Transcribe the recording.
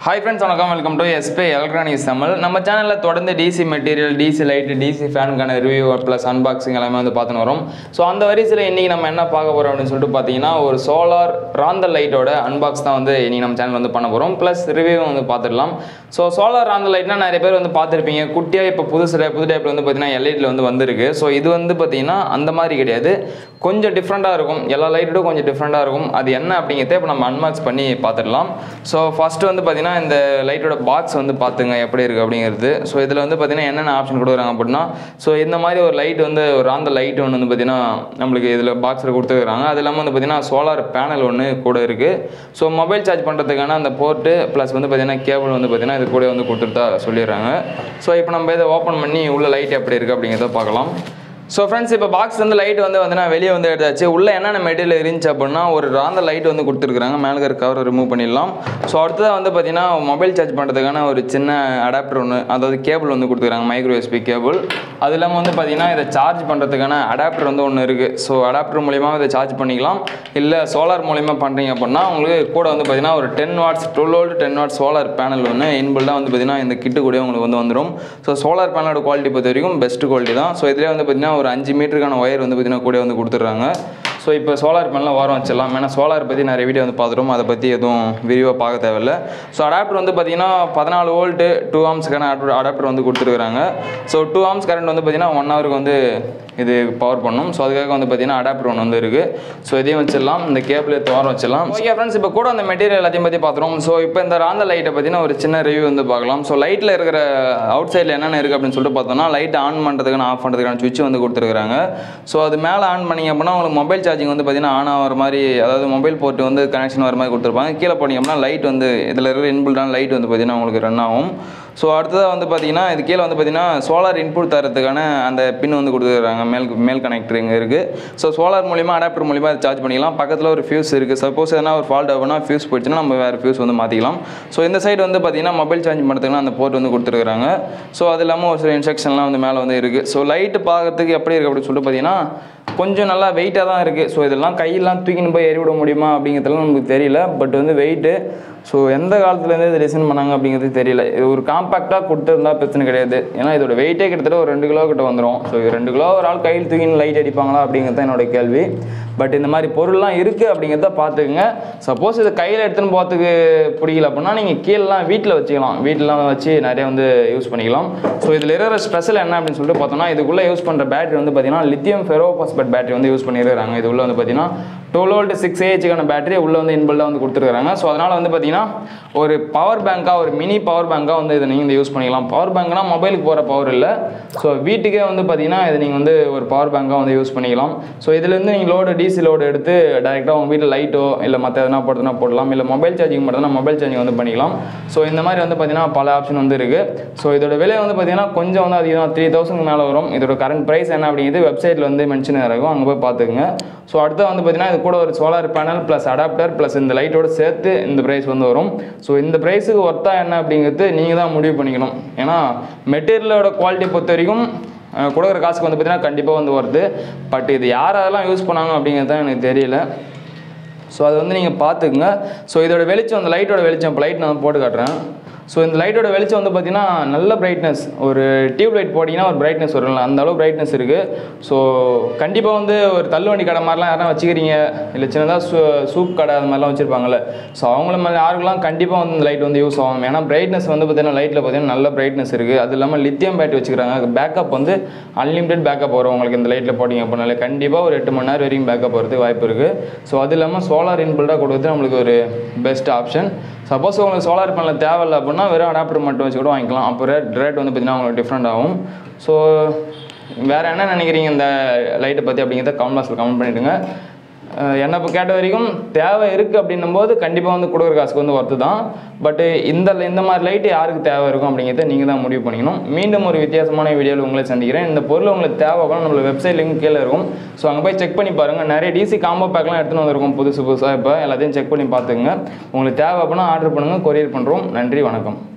hi friends வணக்கம் welcome to எஸ்பே electronics Tamil நம்ம சேனலில் தொடர்ந்து DC material DC light DC ஃபேனுக்கான ரிவ்யூ ப்ளஸ் அன்பாக்சிங் எல்லாமே வந்து பார்த்துன்னு வரோம் ஸோ அந்த வரிசையில் இன்றைக்கி நம்ம என்ன பார்க்க போகிறோம் அப்படின்னு சொல்லிட்டு பார்த்தீங்கன்னா ஒரு சோலார் ராந்தல் லைட்டோட அன்பாக்ஸ் தான் வந்து இன்றைக்கி நம்ம சேனல் வந்து பண்ண போகிறோம் ப்ளஸ் ரிவ்யூ வந்து பார்த்துடலாம் ஸோ சோலார் ராந்தல் லைட்னா நிறைய பேர் வந்து பார்த்துருப்பீங்க குட்டியாக இப்போ புதுசு புது டைப்பில் வந்து பார்த்தீங்கன்னா எல்இடியில் வந்து வந்திருக்கு ஸோ இது வந்து பார்த்தீங்கன்னா அந்த மாதிரி கிடையாது கொஞ்சம் டிஃப்ரெண்ட்டாக இருக்கும் எல்லா லைட்டோட கொஞ்சம் டிஃப்ரெண்ட்டாக இருக்கும் அது என்ன அப்படிங்கிறத இப்போ நம்ம அன்பாக்ஸ் பண்ணி பார்த்துடலாம் ஸோ ஃபஸ்ட்டு வந்து பார்த்தீங்கன்னா இந்த லைட்டோட பாக்ஸ் வந்து பார்த்துங்க எப்படி இருக்குது அப்படிங்கிறது ஸோ இதில் வந்து பார்த்தீங்கன்னா என்னென்ன ஆப்ஷன் கொடுக்குறாங்க அப்படின்னா ஸோ இந்த மாதிரி ஒரு லைட் வந்து ஒரு அந்த லைட் ஒன்று வந்து பார்த்தீங்கன்னா நம்மளுக்கு இதில் பாக்ஸில் கொடுத்துருக்காங்க அது இல்லாமல் வந்து பார்த்தீங்கன்னா சோலார் பேனல் ஒன்று கூட இருக்குது ஸோ மொபைல் சார்ஜ் பண்ணுறதுக்கான அந்த போர்ட்டு ப்ளஸ் வந்து பார்த்தீங்கன்னா கேபிள் வந்து பார்த்தீங்கன்னா இது கூட வந்து கொடுத்துட்டா சொல்லிடுறாங்க ஸோ இப்போ நம்ம இதை ஓப்பன் பண்ணி உள்ள லைட் எப்படி இருக்குது அப்படிங்கிறத பார்க்கலாம் ஸோ ஃப்ரெண்ட்ஸ் இப்போ பாக்ஸ் வந்து லைட் வந்து வந்து நான் வெளியே வந்து எடுத்தாச்சு உள்ளே என்னென்ன மெட்டீரியல் இருந்துச்சு அப்படின்னா ஒரு ராந்த லைட் வந்து கொடுத்துருக்குறாங்க மேலே இருக்கிற கவர் ரிமூவ் பண்ணிடலாம் ஸோ அடுத்ததாக வந்து பார்த்தீங்கன்னா மொபைல் சார்ஜ் பண்ணுறதுக்கான ஒரு சின்ன அடாப்டர் ஒன்று அதாவது கேபிள் வந்து கொடுத்துருக்காங்க மைக்ரோ எஸ்பி கேபிள் அது இல்லாமல் வந்து பார்த்தீங்கன்னா இதை சார்ஜ் பண்ணுறதுக்கான அடாப்டர் வந்து ஒன்று இருக்குது ஸோ அடாப்டர் மூலிமா இதை சார்ஜ் பண்ணிக்கலாம் இல்லை சோலார் மூலிமா பண்ணுறீங்க அப்படின்னா உங்களுக்கு கூட வந்து பார்த்தீங்கன்னா ஒரு ten watts twelve volt ten watts solar panel ஒன்று இன்பில்டாக வந்து பார்த்தீங்கன்னா இந்த கிட்டு கூட உங்களுக்கு வந்து வந்துடும் ஸோ சோலார் பேனலோட குவாலிட்டி பொறுத்த வரைக்கும் பெஸ்ட் குவாலிட்டி தான் ஸோ இதிலே வந்து பார்த்தீங்கன்னா ஒரு அஞ்சு மீட்டருக்கான ஒயர் வந்து பார்த்தீங்கன்னா கூட வந்து கொடுத்துட்றாங்க ஸோ இப்போ சோலார் பேனலாம் வாரம் வச்சிடலாம் ஏன்னா சோலார் பற்றி நிறைய வீடியோ வந்து பார்த்துருவோம் அதை பற்றி எதுவும் விரிவாக பார்க்க தேவையில்ல ஸோ அடாப்டர் வந்து பார்த்தீங்கன்னா பதினாலு வோல்ட்டு டூ ஆம்ஸ்க்கான அடாப்டர் அடாப்டர் வந்து கொடுத்துருக்குறாங்க ஸோ டூ ஆம்ஸ் கரண்ட் வந்து பார்த்தீங்கன்னா ஒன் ஹவருக்கு வந்து இது பவர் பண்ணும் ஸோ அதுக்காக வந்து பார்த்தீங்கன்னா அடாப்டர் ஒன்று வந்து இருக்குது ஸோ இதையும் வச்சிடலாம் இந்த கேபிள் எடுத்து வாரம் வச்சிடலாம் ஓகே ஃப்ரெண்ட்ஸ் இப்போ கூட அந்த மெட்டீரியல் எல்லாத்தையும் பற்றி பார்த்துருவோம் ஸோ இப்போ இந்த ராந்த லைட்டை பற்றின ஒரு சின்ன ரிவ்யூ வந்து பார்க்கலாம் ஸோ லைட்டில் இருக்கிற அவுட் சைடில் என்னென்ன இருக்குது அப்படின்னு சொல்லிட்டு பார்த்தோம்னா லைட் ஆன் பண்ணுறதுக்கான ஆஃப் பண்ணுறதுக்கான சுவிட்ச் வந்து கொடுத்துருக்காங்க ஸோ அது மேலே ஆன் பண்ணிங்க அப்படின்னா உங்களுக்கு மொபைல் சார்ஜிங் வந்து பார்த்தீங்கன்னா ஆன் ஆகிற மாதிரி அதாவது மொபைல் போர்ட் வந்து கனெக்ஷன் வர மாதிரி கொடுத்துருப்பாங்க கீழே போனீங்க அப்படின்னா லைட் வந்து இதில் இருக்கிற இன்பில்டான லைட் வந்து பார்த்தீங்கன்னா உங்களுக்கு ரன் ஆகும் ஸோ அடுத்ததாக வந்து பார்த்தீங்கன்னா இது கீழே வந்து பார்த்தீங்கன்னா சோலார் இன்புட் தரத்துக்கான அந்த பின் வந்து கொடுத்துருக்காங்க மேல் மேல் கனெக்டர் இங்கே இருக்குது ஸோ சோலார் மூலிமா அடாப்டர் மூலிமா அதை சார்ஜ் பண்ணிக்கலாம் பக்கத்தில் ஒரு ஃபியூஸ் இருக்குது சப்போஸ் எதனா ஒரு ஃபால்ட் ஆகுனா ஃபியூஸ் போயிடுச்சுன்னா நம்ம வேறு ஃபியூஸ் வந்து மாற்றிக்கலாம் ஸோ இந்த சைடு வந்து பார்த்தீங்கன்னா மொபைல் சார்ஜ் பண்ணுறதுக்குலாம் அந்த போர்ட் வந்து கொடுத்துருக்காங்க ஸோ அது இல்லாமல் ஒரு சில இன்ஸ்ட்ரக்ஷன்லாம் வந்து மேலே வந்து இருக்குது ஸோ லைட்டு பார்க்கறதுக்கு எப்படி இருக்குது அப்படின்னு சொல்லிட்டு பார்த்தீங்கன்னா கொஞ்சம் நல்லா வெயிட்டாக தான் இருக்குது ஸோ இதெல்லாம் கையெல்லாம் தூக்கின்னு போய் எறிவிட முடியுமா அப்படிங்கிறதுலாம் நமக்கு தெரியல பட் வந்து வெயிட்டு ஸோ எந்த காலத்துலேருந்து இது டிசைன் பண்ணாங்க அப்படிங்கிறது தெரியல இது ஒரு காம்பாக்டாக கொடுத்துருந்தா பிரச்சனை கிடையாது ஏன்னா இதோட வெயிட்டே கிட்டத்தட்ட ஒரு ரெண்டு கிலோ கிட்ட வந்துடும் ஸோ இது ரெண்டு கிலோ ஒரு ஆள் கையில் தூக்கின்னு லைட் அடிப்பாங்களா அப்படிங்கிறது தான் என்னோட கேள்வி பட் இந்த மாதிரி பொருள்லாம் இருக்குது அப்படிங்கிறத பார்த்துக்குங்க சப்போஸ் இதை கையில் எடுத்துன்னு போகிறதுக்கு பிடிக்கல அப்படின்னா நீங்கள் கீழெலாம் வீட்டில் வச்சுக்கலாம் வீட்டிலாம் வச்சு நிறைய வந்து யூஸ் பண்ணிக்கலாம் ஸோ இதில் இருக்கிற ஸ்பெஷல் என்ன அப்படின்னு சொல்லிட்டு பார்த்தோம்னா இதுக்குள்ளே யூஸ் பண்ணுற பேட்டரி வந்து பார்த்தீங்கன்னா லித்தியம் ஃபெரோபாஸ்பேட் பேட்டரி வந்து யூஸ் பண்ணியிருக்காங்க இது உள்ள வந்து பார்த்தீங்கன்னா டுவெல் வோல்ட் சிக்ஸ் ஏஹெச்சுக்கான பேட்டரி உள்ளே வந்து இன்பில்டாக வந்து கொடுத்துருக்காங்க ஸோ அதனால் வந்து பார்த்தீங்கன்னா ஒரு பவர் பேங்காக ஒரு மினி பவர் பேங்காக வந்து இதை நீங்கள் யூஸ் பண்ணிக்கலாம் பவர் பேங்க்னா மொபைலுக்கு போகிற பவர் இல்லை ஸோ வீட்டுக்கே வந்து பார்த்தீங்கன்னா இதை நீங்கள் வந்து ஒரு பவர் பேங்காக வந்து யூஸ் பண்ணிக்கலாம் ஸோ இதுலேருந்து நீங்கள் லோடு டிசி லோடு எடுத்து டேரெக்டாக உங்கள் வீட்டில் லைட்டோ இல்லை மற்ற எதனா போடுறதுனா போடலாம் இல்லை மொபைல் சார்ஜிங் மட்டும்தான் மொபைல் சார்ஜிங் வந்து பண்ணிக்கலாம் ஸோ இந்த மாதிரி வந்து பார்த்தீங்கன்னா பல ஆப்ஷன் வந்து இருக்குது ஸோ இதோட விலை வந்து பார்த்தீங்கன்னா கொஞ்சம் வந்து அதிகம் த்ரீ தௌசண்ட் மேலே வரும் இதோட கரண்ட் ப்ரைஸ் என்ன அப்படிங்கிறது வெப்சைட்டில் வந்து மென்ஷன் இருக்கும் அங்கே போய் பார்த்துக்குங்க ஸோ அடுத்து வந்து பார்த்தீங்கன்னா இது கூட ஒரு solar panel plus adapter plus இந்த லைட்டோட சேர்த்து இந்த ப்ரைஸ் வந்து வரும் ஸோ இந்த ப்ரைஸுக்கு ஒர்த்தா என்ன அப்படிங்கிறது நீங்கள் தான் முடிவு பண்ணிக்கணும் ஏன்னா மெட்டீரியலோட குவாலிட்டி பொறுத்த வரைக்கும் அஹ், கொடுக்குற காசுக்கு வந்து பார்த்தீங்கன்னா கண்டிப்பாக வந்து வருது பட் இது யார் அதெல்லாம் யூஸ் பண்ணாங்க அப்படிங்கிறது தான் எனக்கு தெரியல ஸோ அது வந்து நீங்கள் பார்த்துக்குங்க ஸோ இதோட வெளிச்சம் அந்த லைட்டோட வெளிச்சம் இப்போ லைட் நான் போட்டு காட்டுறேன் ஸோ இந்த லைட்டோட வெளிச்சம் வந்து பார்த்தீங்கன்னா நல்ல பிரைட்னஸ் ஒரு டியூப் லைட் போட்டிங்கன்னா ஒரு பிரைட்னஸ் வரும்ல அந்த அளவு பிரைட்னஸ் இருக்குது ஸோ கண்டிப்பாக வந்து ஒரு தள்ளுவண்டி கடை மாதிரிலாம் யாரும் வச்சுக்கிறீங்க இல்லை சின்னதாக சூ சூப் கடை அது மாதிரிலாம் வச்சுருப்பாங்கல்ல ஸோ அவங்கள மாதிரி யாருக்கெல்லாம் கண்டிப்பாக வந்து இந்த லைட் வந்து யூஸ் ஆகும் ஏன்னா பிரைட்னஸ் வந்து பார்த்தீங்கன்னா லைட்டில் பார்த்தீங்கன்னா நல்ல பிரைட்னஸ் இருக்குது அது இல்லாமல் லித்தியம் பேட்டரி வச்சுக்கிறாங்க பேக்கப் வந்து அன்லிமிட்டட் பேக்கப் வரும் உங்களுக்கு இந்த லைட்டில் போட்டிங்க அப்படின்னாலே கண்டிப்பாக ஒரு எட்டு மணி நேரம் வரைக்கும் பேக்கப் வரதுக்கு வாய்ப்பு இருக்குது ஸோ அது இல்லாமல் சோலார் இன்பில்டாக கொடுக்குறது நம்மளுக்கு ஒரு பெஸ்ட் ஆப்ஷன் சப்போஸ் உங்களுக்கு சோலார் பேனல் தேவையில்லை அப்படின்னா வெறும் அடாப்டர் மட்டும் வச்சு கூட வாங்கிக்கலாம் அப்போ ரேட் ரேட் வந்து பார்த்தீங்கன்னா உங்களுக்கு டிஃப்ரெண்ட் ஆகும் ஸோ வேறு என்ன நினைக்கிறீங்க இந்த லைட்டை பற்றி அப்படிங்கிறத கமெண்ட் பாக்ஸில் கமெண்ட் பண்ணிவிடுங்க என்னை இப்போ கேட்ட வரைக்கும் தேவை இருக்குது அப்படின்னும் போது கண்டிப்பாக வந்து கொடுக்குற காசுக்கு வந்து ஒர்த்து தான் பட்டு இந்த இந்த மாதிரி லைட்டு யாருக்கு தேவை இருக்கும் அப்படிங்கிறத நீங்கள் தான் முடிவு பண்ணிக்கணும் மீண்டும் ஒரு வித்தியாசமான வீடியோவில் உங்களை சந்திக்கிறேன் இந்த பொருள் உங்களுக்கு தேவைப்படும் நம்மளோட வெப்சைட் லிங்க் கீழே இருக்கும் ஸோ அங்கே போய் செக் பண்ணி பாருங்கள் நிறைய டிசி காம்போ பேக்லாம் எடுத்துன்னு வந்திருக்கும் புதுசு புதுசாக இப்போ எல்லாத்தையும் செக் பண்ணி பார்த்துக்குங்க உங்களுக்கு தேவை அப்படின்னா ஆர்டர் பண்ணுங்கள் கொரியர் பண்ணுறோம் நன்றி வணக்கம்